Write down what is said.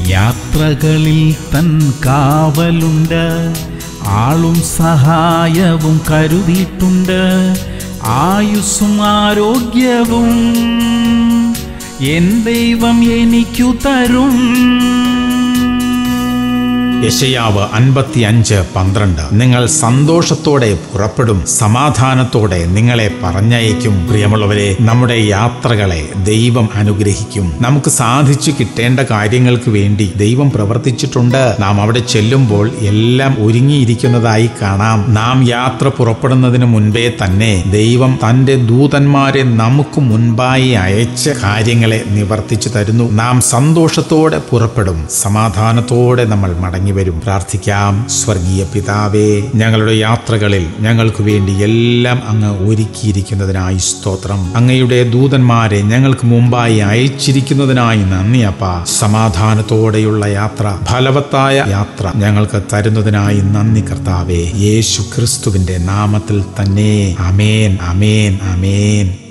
യാത്രകളിൽ തൻ കാവലുണ്ട് ആളും സഹായവും കരുതിയിട്ടുണ്ട് ആയുസ്സും ആരോഗ്യവും എൻ ദൈവം എനിക്കു തരും യശയാവ് അൻപത്തി അഞ്ച് പന്ത്രണ്ട് നിങ്ങൾ സന്തോഷത്തോടെ പുറപ്പെടും സമാധാനത്തോടെ നിങ്ങളെ പറഞ്ഞയക്കും പ്രിയമുള്ളവരെ നമ്മുടെ യാത്രകളെ ദൈവം അനുഗ്രഹിക്കും നമുക്ക് സാധിച്ചു കിട്ടേണ്ട കാര്യങ്ങൾക്ക് വേണ്ടി ദൈവം പ്രവർത്തിച്ചിട്ടുണ്ട് നാം അവിടെ ചെല്ലുമ്പോൾ എല്ലാം ഒരുങ്ങിയിരിക്കുന്നതായി കാണാം നാം യാത്ര പുറപ്പെടുന്നതിന് മുൻപേ തന്നെ ദൈവം തന്റെ ദൂതന്മാരെ നമുക്ക് മുൻപായി അയച്ച് കാര്യങ്ങളെ നിവർത്തിച്ചു തരുന്നു നാം സന്തോഷത്തോടെ പുറപ്പെടും സമാധാനത്തോടെ നമ്മൾ മടങ്ങി വരും പ്രാർത്ഥിക്കാം സ്വർഗീയ പിതാവേ ഞങ്ങളുടെ യാത്രകളിൽ ഞങ്ങൾക്ക് വേണ്ടി എല്ലാം അങ്ങ് ഒരുക്കിയിരിക്കുന്നതിനായി സ്തോത്രം അങ്ങയുടെ ദൂതന്മാരെ ഞങ്ങൾക്ക് മുമ്പായി അയച്ചിരിക്കുന്നതിനായി നന്ദി അപ്പ സമാധാനത്തോടെയുള്ള യാത്ര ഫലവത്തായ യാത്ര ഞങ്ങൾക്ക് തരുന്നതിനായി നന്ദി കർത്താവേ യേശു ക്രിസ്തുവിന്റെ നാമത്തിൽ തന്നെ അമേൻ അമേൻ അമേൻ